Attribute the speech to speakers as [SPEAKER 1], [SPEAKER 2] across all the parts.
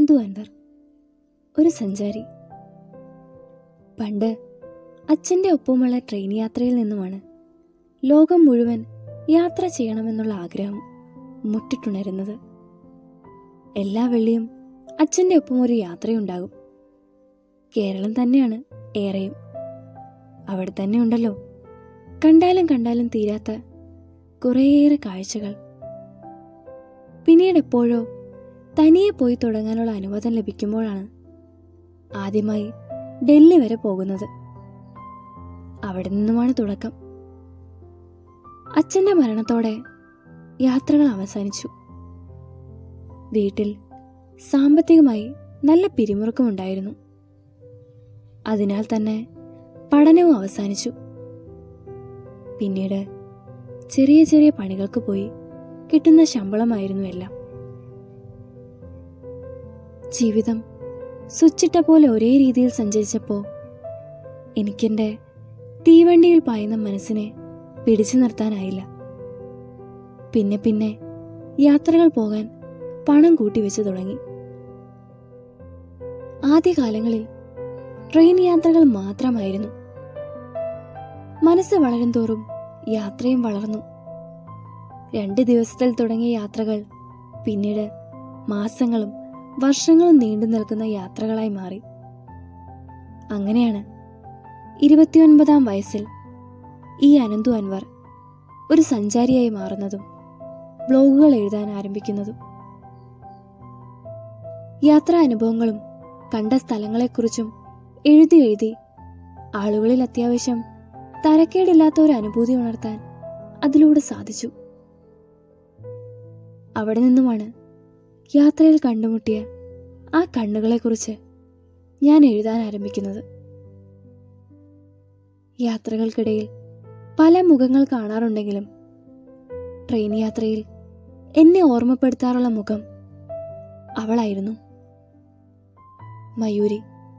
[SPEAKER 1] അനന്തു അൻവർ ഒരു സഞ്ചാരി പണ്ട് അച്ഛൻ്റെ ഒപ്പമുള്ള ട്രെയിൻ യാത്രയിൽ നിന്നുമാണ് ലോകം മുഴുവൻ യാത്ര ചെയ്യണമെന്നുള്ള ആഗ്രഹം മുട്ടിട്ടുണരുന്നത് എല്ലാ വെള്ളിയും അച്ഛൻ്റെ ഒപ്പം ഒരു യാത്രയുണ്ടാകും കേരളം തന്നെയാണ് ഏറെയും അവിടെ തന്നെ ഉണ്ടല്ലോ കണ്ടാലും കണ്ടാലും തീരാത്ത കുറേയേറെ കാഴ്ചകൾ പിന്നീട് എപ്പോഴോ തനിയെ പോയി തുടങ്ങാനുള്ള അനുവാദം ലഭിക്കുമ്പോഴാണ് ആദ്യമായി ഡൽഹി വരെ പോകുന്നത് അവിടെ നിന്നുമാണ് തുടക്കം അച്ഛന്റെ മരണത്തോടെ യാത്രകൾ അവസാനിച്ചു വീട്ടിൽ സാമ്പത്തികമായി നല്ല പിരിമുറുക്കമുണ്ടായിരുന്നു അതിനാൽ തന്നെ പഠനവും അവസാനിച്ചു പിന്നീട് ചെറിയ ചെറിയ പണികൾക്ക് പോയി കിട്ടുന്ന ശമ്പളമായിരുന്നു എല്ലാം ജീവിതം സ്വിച്ചിട്ട പോലെ ഒരേ രീതിയിൽ സഞ്ചരിച്ചപ്പോൾ എനിക്കെൻ്റെ തീവണ്ടിയിൽ പായുന്ന മനസ്സിനെ പിടിച്ചു നിർത്താനായില്ല പിന്നെ പിന്നെ യാത്രകൾ പോകാൻ പണം കൂട്ടിവെച്ച് തുടങ്ങി ആദ്യകാലങ്ങളിൽ ട്രെയിൻ യാത്രകൾ മാത്രമായിരുന്നു മനസ്സ് വളരും തോറും യാത്രയും വളർന്നു രണ്ട് ദിവസത്തിൽ തുടങ്ങിയ യാത്രകൾ പിന്നീട് മാസങ്ങളും വർഷങ്ങളും നീണ്ടു നിൽക്കുന്ന യാത്രകളായി മാറി അങ്ങനെയാണ് ഇരുപത്തിയൊൻപതാം വയസ്സിൽ ഈ അനന്തു അൻവർ ഒരു സഞ്ചാരിയായി മാറുന്നതും ബ്ലോഗുകൾ എഴുതാൻ ആരംഭിക്കുന്നതും യാത്രാ അനുഭവങ്ങളും കണ്ട സ്ഥലങ്ങളെക്കുറിച്ചും എഴുതി എഴുതി ആളുകളിൽ അത്യാവശ്യം തരക്കേടില്ലാത്ത ഒരു അനുഭൂതി ഉണർത്താൻ അതിലൂടെ സാധിച്ചു അവിടെ നിന്നുമാണ് യാത്രയിൽ കണ്ടുമുട്ടിയ ആ കണ്ണുകളെക്കുറിച്ച് ഞാൻ എഴുതാൻ ആരംഭിക്കുന്നത് യാത്രകൾക്കിടയിൽ പല മുഖങ്ങൾ കാണാറുണ്ടെങ്കിലും ട്രെയിൻ യാത്രയിൽ എന്നെ ഓർമ്മപ്പെടുത്താറുള്ള മുഖം അവളായിരുന്നു മയൂരി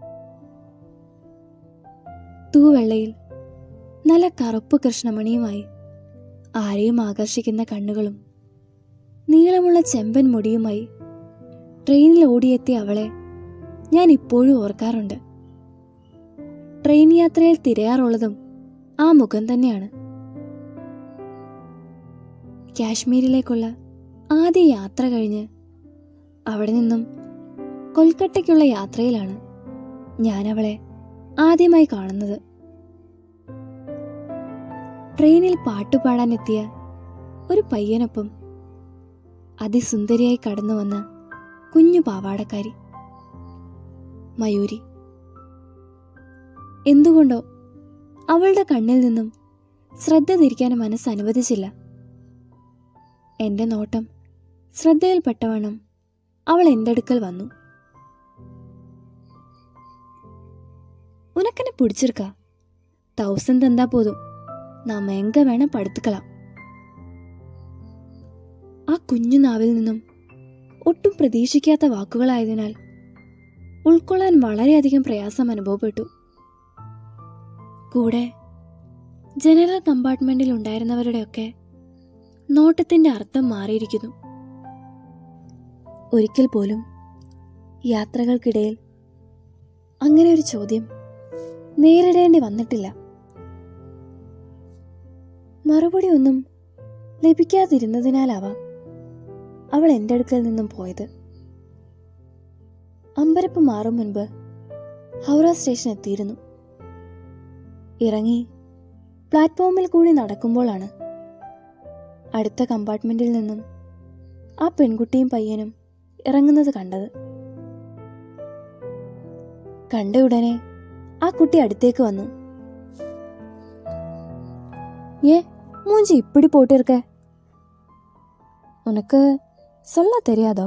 [SPEAKER 1] തൂവെള്ളയിൽ നല്ല കറുപ്പ് കൃഷ്ണമണിയുമായി ആരെയും ആകർഷിക്കുന്ന കണ്ണുകളും നീളമുള്ള ചെമ്പൻ മുടിയുമായി ട്രെയിനിൽ ഓടിയെത്തിയ അവളെ ഞാൻ ഇപ്പോഴും ഓർക്കാറുണ്ട് ട്രെയിൻ യാത്രയിൽ തിരയാറുള്ളതും ആ മുഖം തന്നെയാണ് കാശ്മീരിലേക്കുള്ള ആദ്യ യാത്ര കഴിഞ്ഞ് അവിടെ നിന്നും കൊൽക്കട്ടയ്ക്കുള്ള യാത്രയിലാണ് ഞാൻ അവളെ ആദ്യമായി കാണുന്നത് ട്രെയിനിൽ പാട്ടുപാടാനെത്തിയ ഒരു പയ്യനൊപ്പം അതിസുന്ദരിയായി കടന്നു വന്ന കുഞ്ഞു പാവാടക്കാരി മയൂരി എന്തുകൊണ്ടോ അവളുടെ കണ്ണിൽ നിന്നും ശ്രദ്ധ തിരിക്കാൻ മനസ്സ് അനുവദിച്ചില്ല എന്റെ നോട്ടം ശ്രദ്ധയിൽപ്പെട്ടവണ്ണം അവൾ എന്റെ അടുക്കൽ വന്നു ഉനക്കെന്നെ പിടിച്ചിருக்கா തൗസൻഡ് തന്നാ പോതും നാം എങ്ക വേണം പടുത്തുക്കളാം ആ കുഞ്ഞു നാവിൽ നിന്നും ഒട്ടും പ്രതീക്ഷിക്കാത്ത വാക്കുകളായതിനാൽ ഉൾക്കൊള്ളാൻ വളരെയധികം പ്രയാസം അനുഭവപ്പെട്ടു കൂടെ ജനറൽ കമ്പാർട്ട്മെന്റിൽ ഉണ്ടായിരുന്നവരുടെയൊക്കെ നോട്ടത്തിന്റെ അർത്ഥം മാറിയിരിക്കുന്നു ഒരിക്കൽ പോലും യാത്രകൾക്കിടയിൽ അങ്ങനെ ഒരു ചോദ്യം നേരിടേണ്ടി വന്നിട്ടില്ല മറുപടി ഒന്നും ലഭിക്കാതിരുന്നതിനാലാവാം അവൾ എൻ്റെ അടുക്കൽ നിന്നും പോയത് അമ്പരപ്പ് മാറും മുൻപ് ഹൗറ സ്റ്റേഷൻ എത്തിയിരുന്നു ഇറങ്ങി പ്ലാറ്റ്ഫോമിൽ കൂടി നടക്കുമ്പോഴാണ് അടുത്ത കമ്പാർട്ട്മെന്റിൽ നിന്നും ആ പെൺകുട്ടിയും പയ്യനും ഇറങ്ങുന്നത് കണ്ടത് കണ്ട ഉടനെ ആ കുട്ടി അടുത്തേക്ക് വന്നു ஏ மூஞ்சி இப்படி போட்டிருக்க உனக்கு சொல்ல தெரியாதோ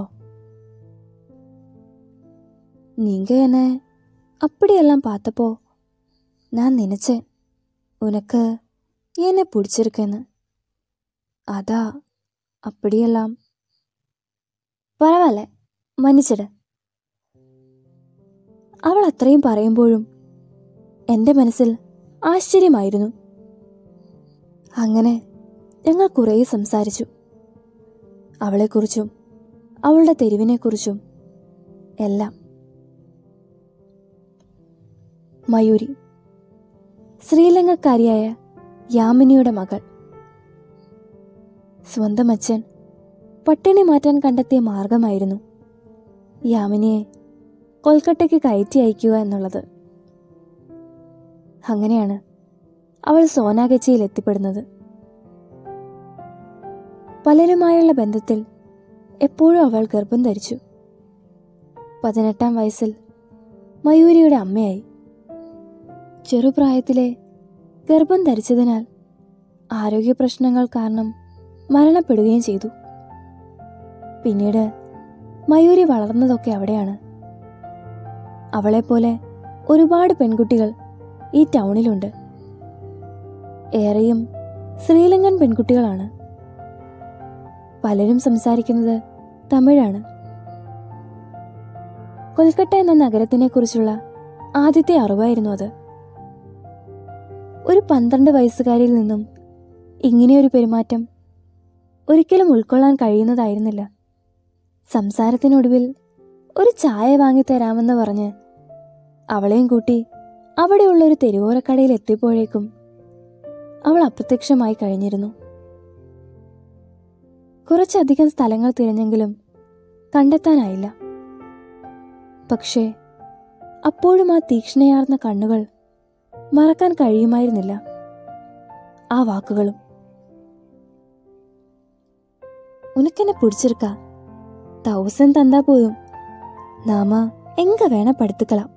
[SPEAKER 1] நீங்க என்ன அப்படியெல்லாம் பார்த்தப்போ நான் நினைச்சேன் உனக்கு என்ன பிடிச்சிருக்கேன்னு അതാ അപ്പടിയെല്ലാം പരവാല്ല മன்னிച്ചിട് അവൾ അത്രയും പറയുമ്പോഴും എൻ്റെ മനസ്സിൽ ആശ്ചര്യമായിരുന്നു അങ്ങനെ ഞങ്ങൾ കുറേ സംസാരിച്ചു അവളെക്കുറിച്ചും അവളുടെ തെരുവിനെക്കുറിച്ചും എല്ലാം മയൂരി ശ്രീലങ്കക്കാരിയായ യാമിനിയുടെ മകൾ സ്വന്തം അച്ഛൻ പട്ടിണി മാറ്റാൻ കണ്ടെത്തിയ മാർഗമായിരുന്നു യാമിനിയെ കൊൽക്കട്ടയ്ക്ക് കയറ്റി അയക്കുക എന്നുള്ളത് അങ്ങനെയാണ് അവൾ സോനാഗച്ചിയിൽ എത്തിപ്പെടുന്നത് പലരുമായുള്ള ബന്ധത്തിൽ എപ്പോഴും അവൾ ഗർഭം ധരിച്ചു പതിനെട്ടാം വയസ്സിൽ മയൂരിയുടെ അമ്മയായി ചെറുപ്രായത്തിലെ ഗർഭം ധരിച്ചതിനാൽ ആരോഗ്യ പ്രശ്നങ്ങൾ കാരണം മരണപ്പെടുകയും ചെയ്തു പിന്നീട് മയൂരി വളർന്നതൊക്കെ അവിടെയാണ് അവളെപ്പോലെ ഒരുപാട് പെൺകുട്ടികൾ ഈ ടൗണിലുണ്ട് ഏറെയും ശ്രീലങ്കൻ പെൺകുട്ടികളാണ് പലരും സംസാരിക്കുന്നത് തമിഴാണ് കൊൽക്കട്ട എന്ന നഗരത്തിനെ കുറിച്ചുള്ള ആദ്യത്തെ അറിവായിരുന്നു അത് ഒരു പന്ത്രണ്ട് വയസ്സുകാരിൽ നിന്നും ഇങ്ങനെയൊരു പെരുമാറ്റം ഒരിക്കലും ഉൾക്കൊള്ളാൻ കഴിയുന്നതായിരുന്നില്ല സംസാരത്തിനൊടുവിൽ ഒരു ചായ വാങ്ങിത്തരാമെന്ന് പറഞ്ഞ് അവളെയും കൂട്ടി അവിടെയുള്ള ഒരു തെരുവോരക്കടയിൽ എത്തിയപ്പോഴേക്കും അവൾ അപ്രത്യക്ഷമായി കഴിഞ്ഞിരുന്നു കുറച്ചധികം സ്ഥലങ്ങൾ തിരഞ്ഞെങ്കിലും കണ്ടെത്താനായില്ല പക്ഷേ അപ്പോഴും ആ തീക്ഷ്ണയാർന്ന കണ്ണുകൾ മറക്കാൻ കഴിയുമായിരുന്നില്ല ആ വാക്കുകളും ഉനക്കെന്നെ പിടിച്ചിരിക്ക തൗസൻഡ് തന്നാ പോതും നാമ എങ്ക വേണ പടുത്തുക്കളാം